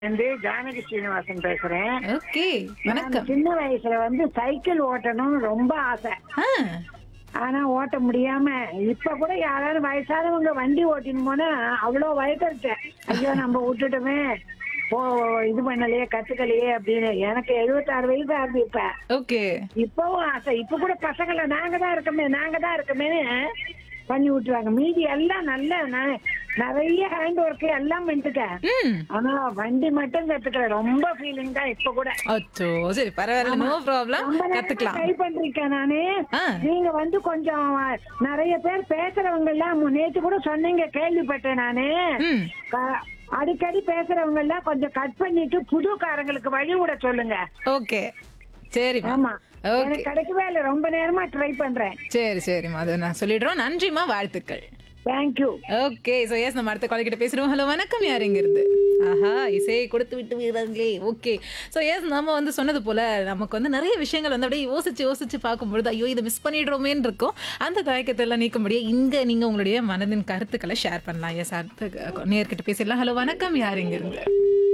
வந்து ஜானகி ஸ்ரீனிவாசன் பேசுறேன் ஓகே நான் வணக்கம் சின்ன வயசுல வந்து சைக்கிள் ஓட்டணும்னு ரொம்ப ஆசை ஆ, ஆனா ஓட்ட முடியாம இப்ப கூட யாராவது வயசானவங்க வண்டி ஓட்டின்னு போனா அவ்வளவு வயசுட்டேன் ஐயோ நம்ம விட்டுட்டோமே போ இது பண்ணலையே கத்துக்கலையே அப்படின்னு எனக்கு எழுபத்தாறு வயசு ஆகுது இப்ப ஓகே இப்பவும் ஆசை இப்ப கூட பசங்களை நாங்க தான் இருக்கமே நாங்க தான் இருக்கமேன்னு பண்ணி விட்டுறாங்க மீதி எல்லாம் நல்ல ந- நிறைய ஹேண்ட் ஒர்க் எல்லாம் பண்ணிட்டுட்டேன் ம் ஆனா வண்டி மட்டும் கத்துக்கல ரொம்ப ஃபீலிங் தான் இப்ப கூட அச்சோ சரி பரவாயில்ல நோ ப்ராப்ளம் ரொம்ப நேரமா கத்துக்கலாம் ட்ரை பண்றீங்க நானு ஆ நீங்க வந்து கொஞ்சம் நிறைய பேர் பேசுறவங்க எல்லாம் நேத்து கூட சொன்னீங்க கேள்விப்பட்டேன் நானு ம் க- அடிக்கடி பேசுறவங்க எல்லாம் கொஞ்சம் கட் பண்ணிட்டு புதுக்காரங்களுக்கு வழி விட சொல்லுங்க ஓகே சரிம்மா ஆமா ஓகே எனக்கு கிடைக்கவே இல்லை ரொம்ப நேரமா ட்ரை பண்றேன் சரி சரிம்மா அது நான் சொல்லிடுறோம் நன்றிம்மா வாழ்த்துக்கள் தேங்க்யூ ஓகே ஸோ எஸ் நம்ம அடுத்த கால் கிட்ட பேசுறோம் ஹலோ வணக்கம் யார் இங்க இருந்து ஆஹா இசையை கொடுத்து விட்டு வீரர்களே ஓகே ஸோ எஸ் நம்ம வந்து சொன்னது போல நமக்கு வந்து நிறைய விஷயங்கள் வந்து அப்படியே யோசிச்சு யோசிச்சு பார்க்கும்பொழுது ஐயோ இதை மிஸ் பண்ணிடுறோமேன்னு இருக்கும் அந்த தயக்கத்தை எல்லாம் நீக்க முடியும் இங்க நீங்க உங்களுடைய மனதின் கருத்துக்களை ஷேர் பண்ணலாம் எஸ் அடுத்த நேர்கிட்ட பேசிடலாம் ஹலோ வணக்கம் யார் இங்க இருந்து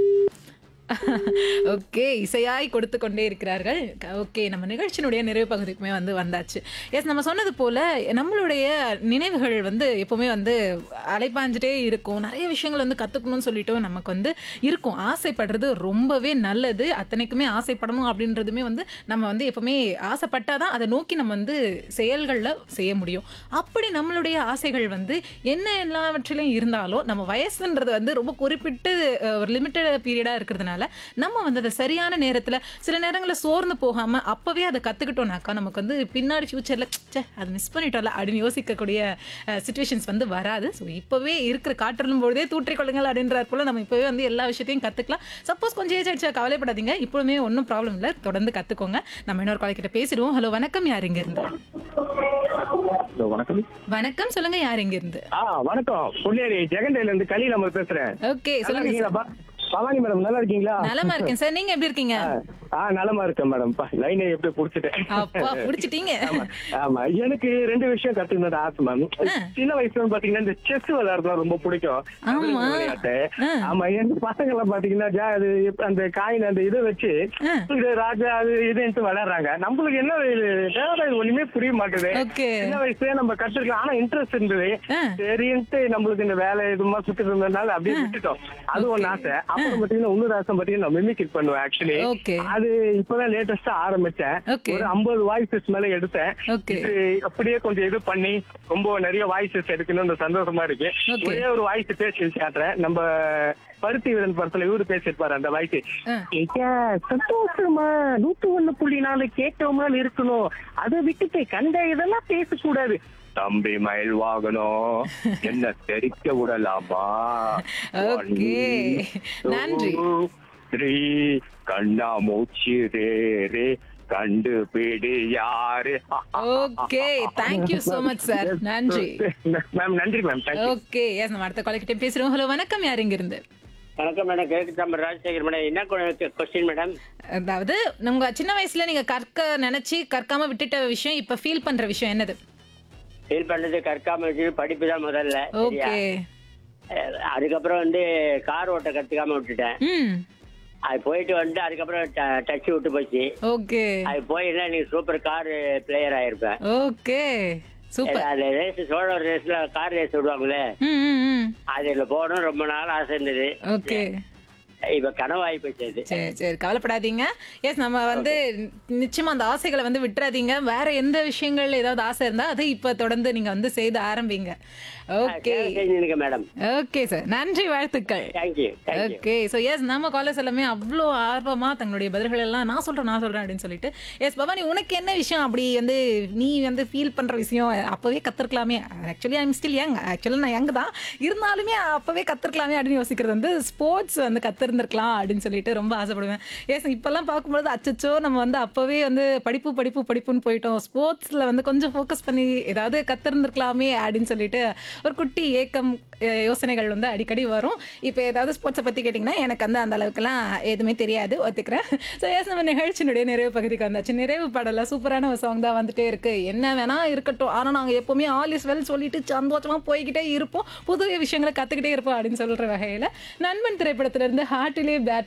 ஓகே இசையாய் கொடுத்து கொண்டே இருக்கிறார்கள் ஓகே நம்ம நிகழ்ச்சியினுடைய நிறைவு பகுதிக்குமே வந்து வந்தாச்சு எஸ் நம்ம சொன்னது போல நம்மளுடைய நினைவுகள் வந்து எப்பவுமே வந்து அலைப்பாஞ்சிட்டே இருக்கும் நிறைய விஷயங்கள் வந்து கற்றுக்கணும்னு சொல்லிட்டு நமக்கு வந்து இருக்கும் ஆசைப்படுறது ரொம்பவே நல்லது அத்தனைக்குமே ஆசைப்படணும் அப்படின்றதுமே வந்து நம்ம வந்து எப்பவுமே ஆசைப்பட்டாதான் அதை நோக்கி நம்ம வந்து செயல்களில் செய்ய முடியும் அப்படி நம்மளுடைய ஆசைகள் வந்து என்ன எல்லாவற்றிலும் இருந்தாலும் நம்ம வயசுன்றது வந்து ரொம்ப குறிப்பிட்டு அஹ், ஒரு லிமிட்டட் பீரியடாக இருக்கிறதுனால நம்ம வந்து அதை சரியான நேரத்தில் சில நேரங்களில் சோர்ந்து போகாமல் அப்போவே அதை கற்றுக்கிட்டோம்னாக்கா நமக்கு வந்து பின்னாடி ஃப்யூச்சரில் சே அதை மிஸ் பண்ணிட்டோம்ல அப்படின்னு யோசிக்கக்கூடிய சுச்சுவேஷன்ஸ் வந்து வராது ஸோ இப்போவே இருக்கிற காற்றலும் பொழுதே தூற்றிக்கொள்ளுங்கள் அப்படின்றார் போல நம்ம இப்போவே வந்து எல்லா விஷயத்தையும் கற்றுக்கலாம் சப்போஸ் கொஞ்சம் ஏஜ் ஆயிடுச்சா கவலைப்படாதீங்க இப்போவுமே ஒன்றும் ப்ராப்ளம் இல்லை தொடர்ந்து கற்றுக்கோங்க நம்ம இன்னொரு கால் கிட்ட பேசிடுவோம் ஹலோ வணக்கம் யார் இங்க இருந்து ஹலோ வணக்கம் வணக்கம் சொல்லுங்க யார் இங்க இருந்து ஆ வணக்கம் பொன்னேரி ஜெகண்டையில இருந்து கலி நம்ம பேசுறேன் ஓகே நல்லா சொல்லுங்க இருக்கீங்களா சார். பா- பவானி மேடம் நல்லா இருக்கீங்களா நலமா இருக்கேன் சார் நீங்க எப்படி இருக்கீங்க ஆ நலமா இருக்கேன் மேடம் லைனை எப்படி புடிச்சிட்டேன் அப்பா புடிச்சிட்டீங்க ஆமா ஆமா எனக்கு ரெண்டு விஷயம் கத்துக்கணும் ஆசை மேம் சின்ன வயசுல பாத்தீங்கன்னா இந்த செஸ் விளையாடுறது ரொம்ப பிடிக்கும் ஆமா. விளையாட்டு ஆ. ஆமா எங்க பசங்க எல்லாம் பாத்தீங்கன்னா ஜா- அது இப்ப அந்த காயின் அந்த இதை வச்சு ஆ. இது ராஜா அது இதுன்ட்டு விளையாடுறாங்க நம்மளுக்கு என்ன இது தேவை இது ஒண்ணுமே புரிய மாட்டேது ஓகே சின்ன வயசுலயே நம்ம கத்துருக்கலாம் ஆனா இன்ட்ரெஸ்ட் இருந்தது ஆ. சரின்ட்டு நம்மளுக்கு இந்த வேலை இதுமா சுத்திட்டு இருந்ததுனால அப்படியே விட்டுட்டோம் அது ஒண்ணு ஆசை அப்புறம் பாத்தீங்கன்னா இன்னொரு ஆசை பாத்தீங்கன்னா மிமிக்ரி பண்ணுவேன் ஆக்சுவலி ஓகே அது இப்பதான் லேட்டஸ்டா ஆரம்பிச்சேன் Okay. ஒரு ஐம்பது வாய்ஸஸ் மேல எடுத்தேன் Okay. இது அப்படியே கொஞ்சம் இது பண்ணி ரொம்ப நிறைய வாய்ஸஸ் எடுக்கணும்னு சந்தோஷமா இருக்கு Okay. ஒரே ஒரு வாய்ஸ் பேசி காட்டுறேன் நம்ம பருத்தி வீரன் படத்துல இவரு பேசிருப்பாரு அந்த வாய்ஸ் ஆ. சந்தோஷமா நூத்தி ஒண்ணு புள்ளி நாலு கேட்டவமால் இருக்கணும் அதை விட்டுட்டு கண்ட இதெல்லாம் பேசக்கூடாது தம்பி மயில் வாகனம் என்ன தெரிக்க விடலாமா Okay. நன்றி. த்ரீ கண்ணா மூச்சு ரே ரே கண்டுபிடி யாரு okay thank you so much sir நன்றி மேம் நன்றி மேம் தேங்க்யூ ஓகே எஸ் நம்ம அடுத்த கால் கிட்ட பேசுறோம் ஹலோ வணக்கம் யார் இங்க இருந்து வணக்கம் மேடம் கிழக்கு தாம்பரம் ராஜசேகர் மேடம் என்ன கொஸ்டின் மேடம் அதாவது உங்க சின்ன வயசுல நீங்க கற்க நினைச்சு கற்காம விட்டுட்ட விஷயம் இப்ப ஃபீல் பண்ற விஷயம் என்னது ஃபீல் பண்ணது கற்காம வச்சு படிப்பு தான் முதல்ல சரியா? ஓகே அஹ் அதுக்கப்புறம் வந்து கார் ஓட்ட கத்துக்காம விட்டுட்டேன் ம் அது போயிட்டு வந்து அதுக்கப்புறம் டச் விட்டு போச்சு ஓகே அது போயிருந்தா நீ சூப்பர் கார் பிளேயர் ஆயிருப்பேன் ஓகே சூப்பர் அது ரேஸ் சோழ ரேஸ்ல கார் ரேஸ் விடுவாங்களே ம் ம் ம் அதுல போகணும் ரொம்ப நாள் ஆசை இருந்தது ஓகே இப்ப கனவாகி போச்சு அது சரி சரி கவலைப்படாதீங்க எஸ் நம்ம வந்து நிச்சயமா அந்த ஆசைகளை வந்து விட்டுறாதீங்க வேற எந்த விஷயங்கள் ஏதாவது ஆசை இருந்தா அதை இப்ப தொடர்ந்து நீங்க வந்து செய்து ஆரம்பிங்க ஓகே செஞ்சுருங்க மேடம் ஓகே சார் நன்றி வாழ்த்துக்கள் thank you thank you okay so yes நம்ம காலேஜ் எல்லாமே அவ்வளோ ஆர்வமா தங்களுடைய பதில்கள் எல்லாம் நான் சொல்றேன் நான் சொல்றேன் அப்படின்னு சொல்லிட்டு எஸ் பவானி உனக்கு என்ன விஷயம் அப்படி வந்து நீ வந்து ஃபீல் பண்ற விஷயம் அப்பவே கத்துருக்கலாமே actually I'm still young actually நான் யங் தான் இருந்தாலுமே அப்பவே கத்துருக்கலாமே அப்படின்னு யோசிக்கிறது வந்து ஸ்போர்ட்ஸ் வந்து கத்திருந்திருக்கலாம் அப்படின்னு சொல்லிட்டு ரொம்ப ஆசைப்படுவேன் எஸ் இப்பெல்லாம் பார்க்கும்போது அச்சச்சோ நம்ம வந்து அப்பவே வந்து படிப்பு படிப்பு படிப்புன்னு போயிட்டோம் ஸ்போர்ட்ஸ்ல வந்து கொஞ்சம் ஃபோக்கஸ் பண்ணி ஏதாவது கத்திருந்திருக்கலாமே அப்படின்னு சொல்லிட்டு ஒரு குட்டி ஏக்கம் அஹ், யோசனைகள் வந்து அடிக்கடி வரும் இப்போ ஏதாவது ஸ்போர்ட்ஸை பற்றி கேட்டிங்கன்னா எனக்கு வந்து அந்த அளவுக்குலாம் எதுவுமே தெரியாது ஒத்துக்கிறேன் ஸோ எஸ் நம்ம நிகழ்ச்சியினுடைய நிறைவு பகுதிக்கு வந்தாச்சு நிறைவு பாடல சூப்பரான ஒரு சாங் தான் வந்துட்டே இருக்கு என்ன வேணா இருக்கட்டும் ஆனால் நாங்கள் எப்போவுமே ஆல் இஸ் வெல் சொல்லிட்டு சந்தோஷமாக போய்கிட்டே இருப்போம் புது விஷயங்களை கற்றுக்கிட்டே இருப்போம் அப்படின்னு சொல்கிற வகையில் நண்பன் திரைப்படத்திலிருந்து ஹார்ட்டிலே பேட்